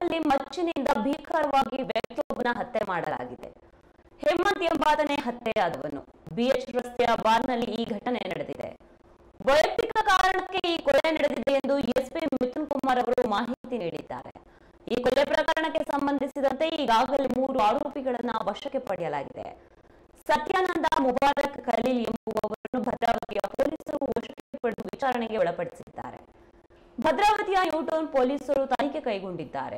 ಬಾರ್ನಲ್ಲಿ ಮಚ್ಚಿನಿಂದ ಭೀಕರವಾಗಿ ವ್ಯಕ್ತಿಯೊಬ್ಬನ ಹತ್ಯೆ ಮಾಡಲಾಗಿದೆ ಹೇಮಂತ್ ಎಂಬಾತನೇ ಹತ್ಯೆಯಾದವನು ಬಿಎಚ್ ರಸ್ತೆಯ ಬಾರ್ನಲ್ಲಿ ಈ ಘಟನೆ ನಡೆದಿದೆ ವೈಯಕ್ತಿಕ ಕಾರಣಕ್ಕೆ ಈ ಕೊಲೆ ನಡೆದಿದೆ ಎಂದು ಎಸ್ಪಿ ಮಿಥುನ್ ಕುಮಾರ್ ಅವರು ಮಾಹಿತಿ ನೀಡಿದ್ದಾರೆ ಈ ಕೊಲೆ ಪ್ರಕರಣಕ್ಕೆ ಸಂಬಂಧಿಸಿದಂತೆ ಈಗಾಗಲೇ ಮೂರು ಆರೋಪಿಗಳನ್ನ ವಶಕ್ಕೆ ಪಡೆಯಲಾಗಿದೆ ಸತ್ಯಾನಂದ ಮುಬಾರಕ್ ಖಲೀಲ್ ಎಂಬುವವರನ್ನು ಭದ್ರಾವತಿಯ ಪೊಲೀಸರು ವಶಕ್ಕೆ ಪಡೆದು ವಿಚಾರಣೆಗೆ ಒಳಪಡಿಸಿದ್ದಾರೆ ಭದ್ರಾವತಿಯ ನ್ಯೂಟೌನ್ ಪೊಲೀಸರು ತನಿಖೆ ಕೈಗೊಂಡಿದ್ದಾರೆ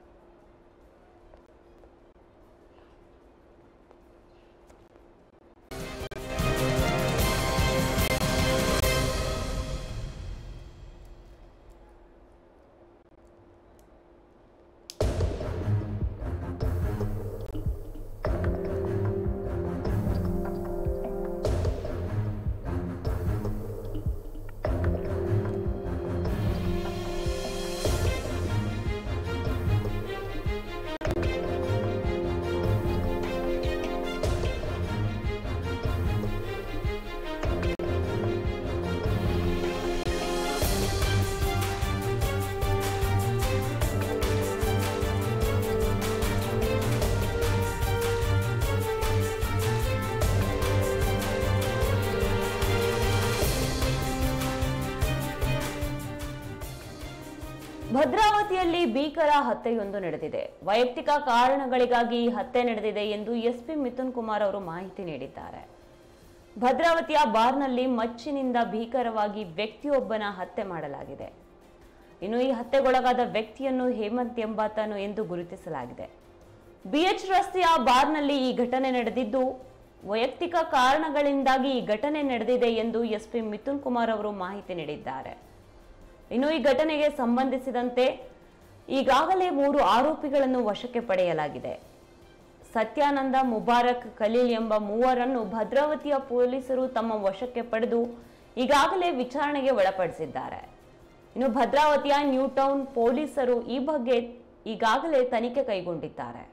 ಭದ್ರಾವತಿಯಲ್ಲಿ ಭೀಕರ ಹತ್ಯೆಯೊಂದು ನಡೆದಿದೆ ವೈಯಕ್ತಿಕ ಕಾರಣಗಳಿಗಾಗಿ ಈ ಹತ್ಯೆ ನಡೆದಿದೆ ಎಂದು ಎಸ್ಪಿ ಮಿಥುನ್ ಕುಮಾರ್ ಅವರು ಮಾಹಿತಿ ನೀಡಿದ್ದಾರೆ ಭದ್ರಾವತಿಯ ಬಾರ್ನಲ್ಲಿ ಮಚ್ಚಿನಿಂದ ಭೀಕರವಾಗಿ ವ್ಯಕ್ತಿಯೊಬ್ಬನ ಹತ್ಯೆ ಮಾಡಲಾಗಿದೆ ಇನ್ನು ಈ ಹತ್ಯೆಗೊಳಗಾದ ವ್ಯಕ್ತಿಯನ್ನು ಹೇಮಂತ್ ಎಂಬಾತನು ಎಂದು ಗುರುತಿಸಲಾಗಿದೆ ಬಿಎಚ್ ರಸ್ತೆಯ ಬಾರ್ನಲ್ಲಿ ಈ ಘಟನೆ ನಡೆದಿದ್ದು ವೈಯಕ್ತಿಕ ಕಾರಣಗಳಿಂದಾಗಿ ಈ ಘಟನೆ ನಡೆದಿದೆ ಎಂದು ಎಸ್ಪಿ ಮಿಥುನ್ ಕುಮಾರ್ ಅವರು ಮಾಹಿತಿ ನೀಡಿದ್ದಾರೆ ಇನ್ನು ಈ ಘಟನೆಗೆ ಸಂಬಂಧಿಸಿದಂತೆ ಈಗಾಗಲೇ ಮೂರು ಆರೋಪಿಗಳನ್ನು ವಶಕ್ಕೆ ಪಡೆಯಲಾಗಿದೆ ಸತ್ಯಾನಂದ ಮುಬಾರಕ್ ಖಲೀಲ್ ಎಂಬ ಮೂವರನ್ನು ಭದ್ರಾವತಿಯ ಪೊಲೀಸರು ತಮ್ಮ ವಶಕ್ಕೆ ಪಡೆದು ಈಗಾಗಲೇ ವಿಚಾರಣೆಗೆ ಒಳಪಡಿಸಿದ್ದಾರೆ ಇನ್ನು ಭದ್ರಾವತಿಯ ನ್ಯೂಟೌನ್ ಪೊಲೀಸರು ಈ ಬಗ್ಗೆ ಈಗಾಗಲೇ ತನಿಖೆ ಕೈಗೊಂಡಿದ್ದಾರೆ